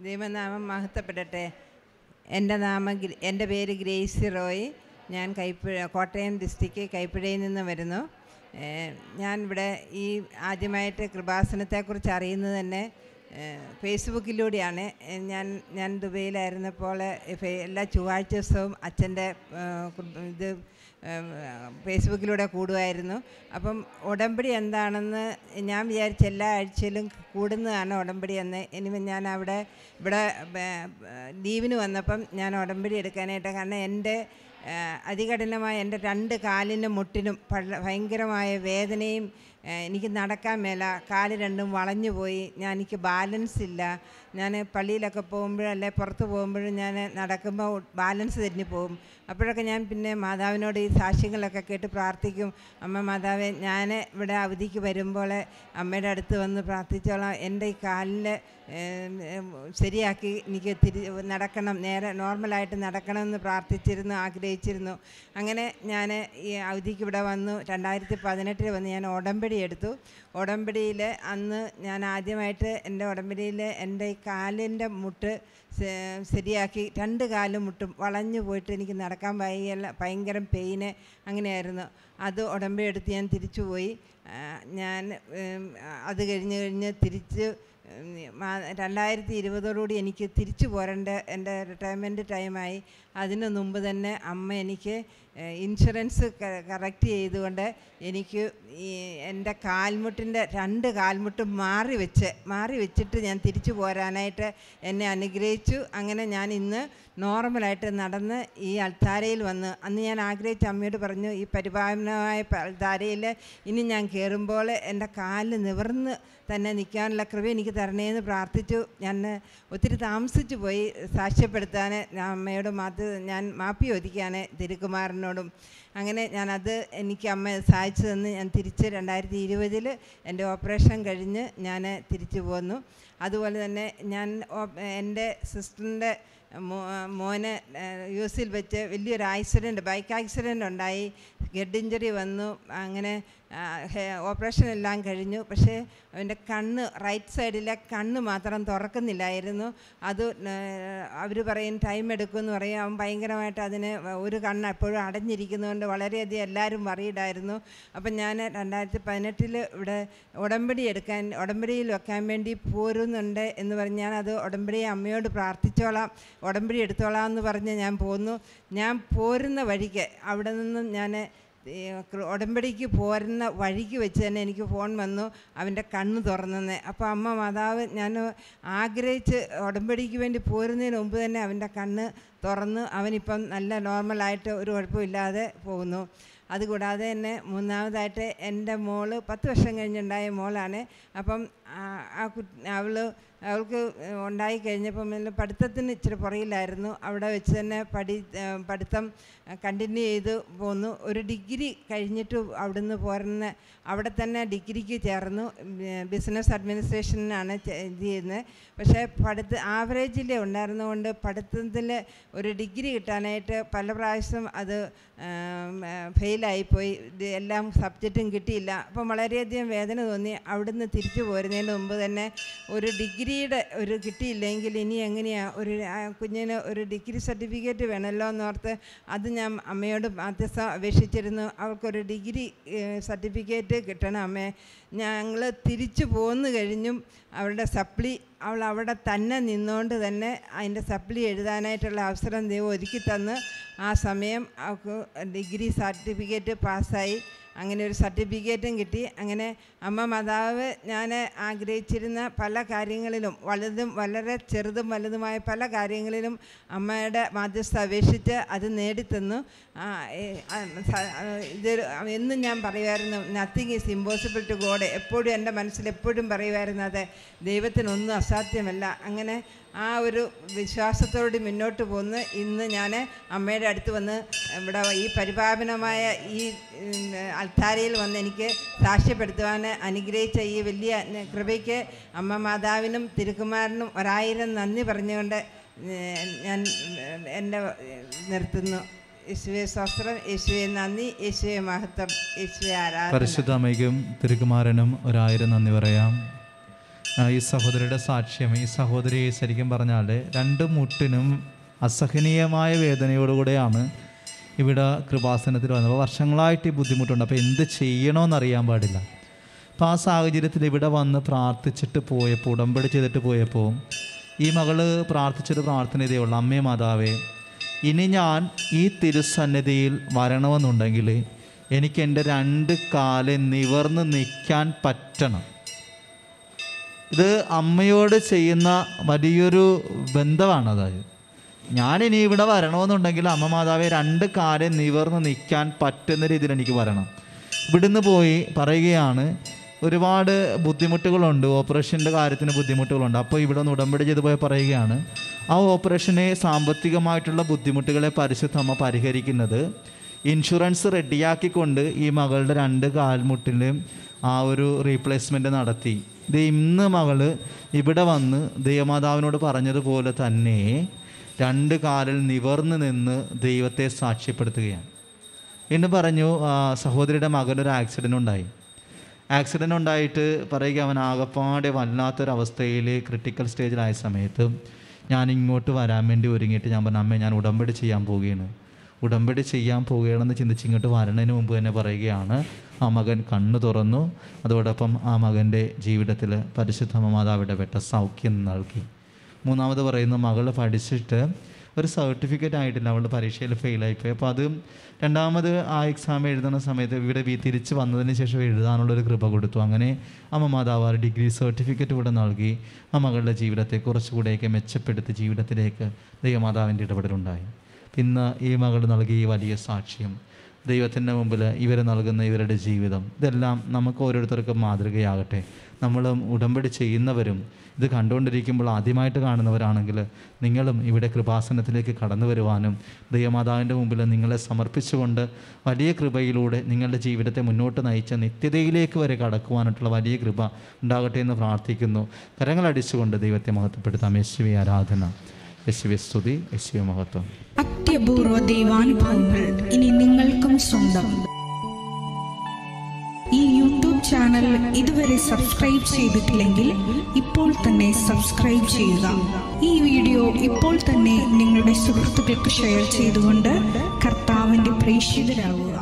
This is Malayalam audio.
ദൈവനാമം മഹത്വപ്പെടട്ടെ എൻ്റെ നാമം ഗ്ര- എൻ്റെ പേര് ഗ്രേസി റോയ് ഞാൻ കൈപ്പുഴ കോട്ടയം ഡിസ്ട്രിക്റ്റ് കൈപ്പുഴയിൽ നിന്ന് വരുന്നു ഏഹ് ഞാൻ ഇവിടെ ഈ ആദ്യമായിട്ട് കൃപാസനത്തെക്കുറിച്ച് അറിയുന്നത് തന്നെ ഏഹ് ഫേസ്ബുക്കിലൂടെയാണ് ഏഹ് ഞാൻ ഞാൻ ദുബൈയിലായിരുന്നപ്പോൾ ഫെ- എല്ലാ ചൊവ്വാഴ്ച ദിവസവും അച്ഛൻ്റെ ഏഹ് കുർ- ഇത് ഏഹ് ഫേസ്ബുക്കിലൂടെ കൂടുമായിരുന്നു അപ്പം ഉടമ്പടി എന്താണെന്ന് ഞാൻ വിചാരിച്ച എല്ലാ ആഴ്ചയിലും കൂടുന്നതാണ് ഉടമ്പടി എന്ന് ഇനി ഞാൻ അവിടെ ഇവിടെ ബ- ബ- ലീവിന് വന്നപ്പം ഞാൻ ഉടമ്പടി എടുക്കാനായിട്ട് കാരണം എൻ്റെ ഏഹ് അതികഠിനമായ എൻ്റെ രണ്ട് കാലിനും മുട്ടിനും പള്ള- ഭയങ്കരമായ വേദനയും ഏഹ് എനിക്ക് നടക്കാൻ മേല കാല് രണ്ടും വളഞ്ഞു പോയി ഞാൻ എനിക്ക് ബാലൻസ് ഇല്ല ഞാൻ പള്ളിയിലൊക്കെ പോകുമ്പോഴും അല്ലെ പുറത്ത് പോകുമ്പോഴും ഞാൻ നടക്കുമ്പോൾ ബാലൻസ് തെന്നി പോകും അപ്പോഴൊക്കെ ഞാൻ പിന്നെ മാതാവിനോട് ഈ സാക്ഷ്യങ്ങളൊക്കെ കേട്ട് പ്രാർത്ഥിക്കും അമ്മ മാതാവെ ഞാൻ ഇവിടെ അവധിക്ക് വരുമ്പോൾ അമ്മയുടെ അടുത്ത് വന്ന് പ്രാർത്ഥിച്ചോളാം എൻ്റെ ഈ കാലിൽ ശരിയാക്കി എനിക്ക് തിരി നടക്കണം നേരെ നോർമലായിട്ട് നടക്കണമെന്ന് പ്രാർത്ഥിച്ചിരുന്നു ആഗ്രഹിച്ചിരുന്നു അങ്ങനെ ഞാൻ ഈ അവധിക്ക് ഇവിടെ വന്നു രണ്ടായിരത്തി പതിനെട്ടിൽ വന്ന് ഞാൻ ഉടമ്പടി എടുത്തു ഉടമ്പടിയിൽ അന്ന് ഞാൻ ആദ്യമായിട്ട് എൻ്റെ ഉടമ്പടിയിൽ എൻ്റെ ഈ കാലിൻ്റെ മുട്ട് ശ- ശരിയാക്കി രണ്ട് കാലും മുട്ടും വളഞ്ഞു പോയിട്ട് എനിക്ക് നടക്കാൻ വയ്യല്ല ഭയങ്കര പെയിന് അങ്ങനെയായിരുന്നു അത് ഉടമ്പടി എടുത്ത് ഞാൻ തിരിച്ചു പോയി ആ, ഞാൻ ഉം, അത് കഴിഞ്ഞ് കഴിഞ്ഞ് തിരിച്ച് ഉം, മാ- രണ്ടായിരത്തി ഇരുപതോടുകൂടി എനിക്ക് തിരിച്ചു പോരേണ്ട എൻ്റെ റിട്ടയർമെൻറ്റ് ടൈമായി അതിനു മുമ്പ് തന്നെ അമ്മ എനിക്ക് ഏഹ്, ഇൻഷുറൻസ് കറക്റ്റ് ചെയ്തുകൊണ്ട് എനിക്ക് ഈ എൻ്റെ കാൽമുട്ടിൻ്റെ രണ്ട് കാൽമുട്ടും മാറി വെച്ച് മാറി വെച്ചിട്ട് ഞാൻ തിരിച്ചു പോരാനായിട്ട് എന്നെ അനുഗ്രഹിച്ചു അങ്ങനെ ഞാൻ ഇന്ന് നോർമലായിട്ട് നടന്ന് ഈ അൾത്താരയിൽ വന്ന് അന്ന് ഞാൻ ആഗ്രഹിച്ച അമ്മയോട് പറഞ്ഞു ഈ പരിപാലനമായ അൾത്താരയിൽ ഇനി ഞാൻ കയറുമ്പോൾ എൻ്റെ കാലിൽ നിവർന്ന് തന്നെ നിൽക്കാനുള്ള കൃപ എനിക്ക് തരണേന്ന് പ്രാർത്ഥിച്ചു ഞാൻ ഒത്തിരി താമസിച്ചു പോയി സാക്ഷ്യപ്പെടുത്താൻ ഞാൻ അമ്മയോട് മാത്ത് ഞാൻ മാപ്പി ചോദിക്കുകയാണ് തിരുക്കുമാരനോടും അങ്ങനെ ഞാനത് എനിക്ക് അമ്മ സഹായിച്ചു തന്ന് ഞാൻ തിരിച്ച് രണ്ടായിരത്തി ഇരുപതിൽ എൻ്റെ ഓപ്പറേഷൻ കഴിഞ്ഞ് ഞാൻ തിരിച്ചു പോന്നു അതുപോലെ തന്നെ ഞാൻ ഓ- എൻ്റെ സിസ്റ്ററിൻ്റെ മോ മോന് യു എസിൽ വെച്ച് വലിയൊരു ആക്സിഡൻറ്റ് ബൈക്ക് ആക്സിഡൻ്റ് ഉണ്ടായി ഹെഡ് ഇഞ്ചറി വന്നു അങ്ങനെ ഓപ്പറേഷൻ എല്ലാം കഴിഞ്ഞു പക്ഷേ അവൻ്റെ കണ്ണ് റൈറ്റ് സൈഡിലെ കണ്ണ് മാത്രം തുറക്കുന്നില്ലായിരുന്നു അത് അവർ പറയും ടൈം എടുക്കുമെന്ന് പറയും അവൻ ഭയങ്കരമായിട്ട് അതിന് ഒരു കണ്ണ് എപ്പോഴും അടഞ്ഞിരിക്കുന്നതുകൊണ്ട് വളരെയധികം എല്ലാവരും വറിയിടായിരുന്നു അപ്പം ഞാൻ രണ്ടായിരത്തി പതിനെട്ടിൽ ഇവിടെ ഉടമ്പടി എടുക്കാൻ ഉടമ്പടിയിൽ വെക്കാൻ വേണ്ടി പോരുന്നുണ്ട് എന്ന് പറഞ്ഞ് ഞാനത് ഉടമ്പടി അമ്മയോട് പ്രാർത്ഥിച്ചോളാം ഉടമ്പടി എടുത്തോളാം എന്ന് പറഞ്ഞ് ഞാൻ പോന്നു ഞാൻ പോരുന്ന വഴിക്ക് അവിടെ നിന്നും ഞാൻ ഈ കൃ- ഉടമ്പടിക്ക് പോരുന്ന വഴിക്ക് വെച്ച് തന്നെ എനിക്ക് ഫോൺ വന്നു അവൻ്റെ കണ്ണ് തുറന്നെന്ന് അപ്പോൾ അമ്മ മാതാവ് ഞാൻ ആഗ്രഹിച്ച് ഉടമ്പടിക്ക് വേണ്ടി പോരുന്നതിന് മുമ്പ് തന്നെ അവൻ്റെ കണ്ണ് തുറന്ന് അവനിപ്പം നല്ല നോർമലായിട്ട് ഒരു കുഴപ്പമില്ലാതെ പോകുന്നു അതുകൂടാതെ തന്നെ മൂന്നാമതായിട്ട് എൻ്റെ മോള് പത്ത് വർഷം കഴിഞ്ഞുണ്ടായ മോളാണ് അപ്പം ആ- ആ കുട്ടി അവൾ അവൾക്ക് ഉണ്ടായി കഴിഞ്ഞപ്പം പിന്നെ പഠിത്തത്തിന് ഇച്ചിരി പുറകിലായിരുന്നു അവിടെ വെച്ച് തന്നെ പഠി ഏഹ് പഠിത്തം കണ്ടിന്യൂ ചെയ്ത് പോന്നു ഒരു ഡിഗ്രി കഴിഞ്ഞിട്ട് അവിടുന്ന് പോരുന്ന അവിടെ തന്നെ ഡിഗ്രിക്ക് ചേർന്നു ബിസിനസ് അഡ്മിനിസ്ട്രേഷനാണ് ചെ- ഇത് ചെയ്യുന്നത് പക്ഷേ പഠിത്ത ആവറേജിലേ ഉണ്ടായിരുന്നതുകൊണ്ട് പഠിത്തത്തിൽ ഒരു ഡിഗ്രി കിട്ടാനായിട്ട് പല പ്രാവശ്യം അത് ഫെയിലായിപ്പോയി ഇത് എല്ലാം സബ്ജക്റ്റും കിട്ടിയില്ല അപ്പം വളരെയധികം വേദന തോന്നി അവിടുന്ന് തിരിച്ചു പോരുന്നതിന് മുമ്പ് തന്നെ ഒരു ഡിഗ്രിയുടെ ഒരു കിട്ടിയില്ലെങ്കിൽ ഇനി എങ്ങനെയാണ് ഒരു ആ കുഞ്ഞിന് ഒരു ഡിഗ്രി സർട്ടിഫിക്കറ്റ് വേണമല്ലോ എന്നോർത്ത് അത് ഞാൻ അമ്മയോട് മധ്യസ്ഥം അപേക്ഷിച്ചിരുന്നു അവൾക്കൊരു ഡിഗ്രി സർട്ടിഫിക്കറ്റ് കിട്ടണം അമ്മേ ഞങ്ങൾ തിരിച്ചു പോന്നു കഴിഞ്ഞും അവളുടെ സപ്ലി അവൾ അവിടെ തന്നെ നിന്നുകൊണ്ട് തന്നെ അതിൻ്റെ സപ്ലി എഴുതാനായിട്ടുള്ള അവസരം ദൈവം ഒരുക്കി തന്ന് ആ സമയം അവൾക്ക് ഡിഗ്രി സർട്ടിഫിക്കറ്റ് പാസ്സായി അങ്ങനെ ഒരു സർട്ടിഫിക്കറ്റും കിട്ടി അങ്ങനെ അമ്മ മാതാവ് ഞാൻ ആഗ്രഹിച്ചിരുന്ന പല കാര്യങ്ങളിലും വലുതും വളരെ ചെറുതും വലുതുമായ പല കാര്യങ്ങളിലും അമ്മയുടെ മാധ്യസ്ഥ അപേക്ഷിച്ച് അത് നേടിത്തന്നു ആ, ഏ, ആ, സ- ആ, ഇത് എന്നും ഞാൻ പറയുമായിരുന്നു nothing is impossible to God എപ്പോഴും എൻ്റെ മനസ്സിൽ എപ്പോഴും പറയുമായിരുന്നു അത് ദൈവത്തിനൊന്നും അസാധ്യമല്ല അങ്ങനെ ആ ഒരു വിശ്വാസത്തോട് മുന്നോട്ട് പോന്ന് ഇന്ന് ഞാൻ അമ്മയുടെ അടുത്ത് വന്ന് ഇവിടെ ഈ പരിപാവനമായ ഈ ഉം, അൾത്താരയിൽ വന്ന് എനിക്ക് സാക്ഷ്യപ്പെടുത്തുവാൻ അനുഗ്രഹിച്ച ഈ വലിയ കൃപയ്ക്ക് അമ്മ മാതാവിനും തിരുക്കുമാരനും ഒരായിരം നന്ദി പറഞ്ഞുകൊണ്ട് ഏഹ്, ഞാൻ എൻ്റെ നിർത്തുന്നു യേശുവെ സ്വസ്ത്രം യേശുവെ നന്ദി യേശുവെ മഹത്വം യേശുവെ ആരാധന പരിശുദ്ധ അമ്മയ്ക്കും തിരുക്കുമാരനും ഒരായിരം നന്ദി പറയാം ആ, ഈ സഹോദരിയുടെ സാക്ഷ്യം ഈ സഹോദരി ശരിക്കും പറഞ്ഞാൽ രണ്ട് മുട്ടിനും അസഹനീയമായ വേദനയോടുകൂടെയാണ് ഇവിടെ കൃപാസനത്തിൽ വന്നത് അപ്പോൾ വർഷങ്ങളായിട്ട് ഈ ബുദ്ധിമുട്ടുണ്ട് അപ്പോൾ എന്ത് ചെയ്യണമെന്ന് അറിയാൻ പാടില്ല അപ്പോൾ ആ സാഹചര്യത്തിൽ ഇവിടെ വന്ന് പ്രാർത്ഥിച്ചിട്ട് പോയപ്പോൾ ഉടമ്പടി ചെയ്തിട്ട് പോയപ്പോൾ ഈ മകള് പ്രാർത്ഥിച്ചൊരു പ്രാർത്ഥന ഇതേ ഉള്ളൂ അമ്മേ മാതാവേ ഇനി ഞാൻ ഈ തിരുസന്നിധിയിൽ വരണമെന്നുണ്ടെങ്കിൽ എനിക്ക് എൻ്റെ രണ്ട് കാല് നിവർന്ന് നിൽക്കാൻ പറ്റണം ഇത് അമ്മയോട് ചെയ്യുന്ന വലിയൊരു ബന്ധമാണ് അതായത് ഞാനിനി ഇവിടെ വരണമെന്നുണ്ടെങ്കിൽ അമ്മ മാതാവെ രണ്ട് കാലം നിവർന്ന് നിൽക്കാൻ പറ്റുന്ന രീതിയിൽ എനിക്ക് വരണം ഇവിടുന്ന് പോയി പറയുകയാണ് ഒരുപാട് ബുദ്ധിമുട്ടുകളുണ്ട് ഓപ്പറേഷൻ്റെ കാര്യത്തിന് ബുദ്ധിമുട്ടുകളുണ്ട് അപ്പോൾ ഇവിടെ നിന്ന് ഉടമ്പടി ചെയ്ത് പോയി പറയുകയാണ് ആ ഓപ്പറേഷനെ സാമ്പത്തികമായിട്ടുള്ള ബുദ്ധിമുട്ടുകളെ പരിശുദ്ധ അമ്മ പരിഹരിക്കുന്നത് ഇൻഷുറൻസ് റെഡിയാക്കിക്കൊണ്ട് ഈ മകളുടെ രണ്ട് കാൽമുട്ടിലും ആ ഒരു റീപ്ലേസ്മെൻ്റ് നടത്തി ഇത് ഇന്ന് മകള് ഇവിടെ വന്ന് ദൈവമാതാവിനോട് പറഞ്ഞതുപോലെ തന്നെ രണ്ട് കാലിൽ നിവർന്ന് നിന്ന് ദൈവത്തെ സാക്ഷ്യപ്പെടുത്തുകയാണ് എന്ന് പറഞ്ഞു ആ, സഹോദരിയുടെ മകനൊരു ആക്സിഡൻ്റ് ഉണ്ടായി ആക്സിഡൻ്റ് ഉണ്ടായിട്ട് പറയുക അവൻ ആകപ്പാടെ വല്ലാത്തൊരവസ്ഥയിൽ ക്രിട്ടിക്കൽ സ്റ്റേജിലായ സമയത്ത് ഞാൻ ഇങ്ങോട്ട് വരാൻ വേണ്ടി ഒരുങ്ങിയിട്ട് ഞാൻ പറഞ്ഞു അമ്മേ ഞാൻ ഉടമ്പടി ചെയ്യാൻ പോവുകയാണ് ഉടമ്പടി ചെയ്യാൻ പോവുകയാണെന്ന് ചിന്തിച്ച് ഇങ്ങോട്ട് വരണതിന് മുമ്പ് തന്നെ പറയുകയാണ് ആ മകൻ കണ്ണു തുറന്നു അതോടൊപ്പം ആ മകൻ്റെ ജീവിതത്തിൽ പരിശുദ്ധ മാതാവിയുടെ പെട്ട സൗഖ്യം നൽകി മൂന്നാമത് പറയുന്നു മകൾ പഠിച്ചിട്ട് ഒരു സർട്ടിഫിക്കറ്റ് ആയിട്ടില്ല അവളുടെ പരീക്ഷയിൽ ഫെയിലായിപ്പോയി അപ്പോൾ അത് രണ്ടാമത് ആ എക്സാം എഴുതുന്ന സമയത്ത് ഇവിടെ വീ- തിരിച്ച് വന്നതിന് ശേഷം എഴുതാനുള്ളൊരു കൃപ കൊടുത്തു അങ്ങനെ അമ്മ മാതാവ് ആ ഡിഗ്രി സർട്ടിഫിക്കറ്റ് കൂടെ നൽകി ആ മകളുടെ ജീവിതത്തെ കുറച്ചുകൂടെയൊക്കെ മെച്ചപ്പെടുത്തി ജീവിതത്തിലേക്ക് ദൈവമാതാവിൻ്റെ ഇടപെടലുണ്ടായി ഇന്ന് ഈ മകൾ നൽകിയ ഈ വലിയ സാക്ഷ്യം ദൈവത്തിൻ്റെ മുമ്പിൽ ഇവർ നൽകുന്ന ഇവരുടെ ജീവിതം ഇതെല്ലാം നമുക്ക് ഓരോരുത്തർക്കും മാതൃകയാകട്ടെ നമ്മളും ഉടമ്പടി ചെയ്യുന്നവരും ഇത് കണ്ടുകൊണ്ടിരിക്കുമ്പോൾ ആദ്യമായിട്ട് കാണുന്നവരാണെങ്കിൽ നിങ്ങളും ഇവിടെ കൃപാസനത്തിലേക്ക് കടന്നു വരുവാനും ദൈവമാതാവിൻ്റെ മുമ്പിൽ നിങ്ങളെ സമർപ്പിച്ചുകൊണ്ട് വലിയ കൃപയിലൂടെ നിങ്ങളുടെ ജീവിതത്തെ മുന്നോട്ട് നയിച്ച നിത്യതയിലേക്ക് വരെ കടക്കുവാനായിട്ടുള്ള വലിയ കൃപ ഉണ്ടാകട്ടെ എന്ന് പ്രാർത്ഥിക്കുന്നു കരങ്ങളടിച്ചുകൊണ്ട് ദൈവത്തെ മഹത്വപ്പെടുത്താം യേശുവെ ആരാധന യേശുവെ സ്തുതി യേശുവെ മഹത്വം അത്യപൂർവ ദൈവാനുഭവങ്ങൾ ഇനി നിങ്ങൾക്കും സ്വന്തം ഈ യൂട്യൂബ് ചാനൽ ഇതുവരെ സബ്സ്ക്രൈബ് ചെയ്തിട്ടില്ലെങ്കിൽ ഇപ്പോൾ തന്നെ സബ്സ്ക്രൈബ് ചെയ്യുക ഈ വീഡിയോ ഇപ്പോൾ തന്നെ നിങ്ങളുടെ സുഹൃത്തുക്കൾക്ക് ഷെയർ ചെയ്തുകൊണ്ട് കർത്താവിൻ്റെ പ്രേക്ഷിതരാകുക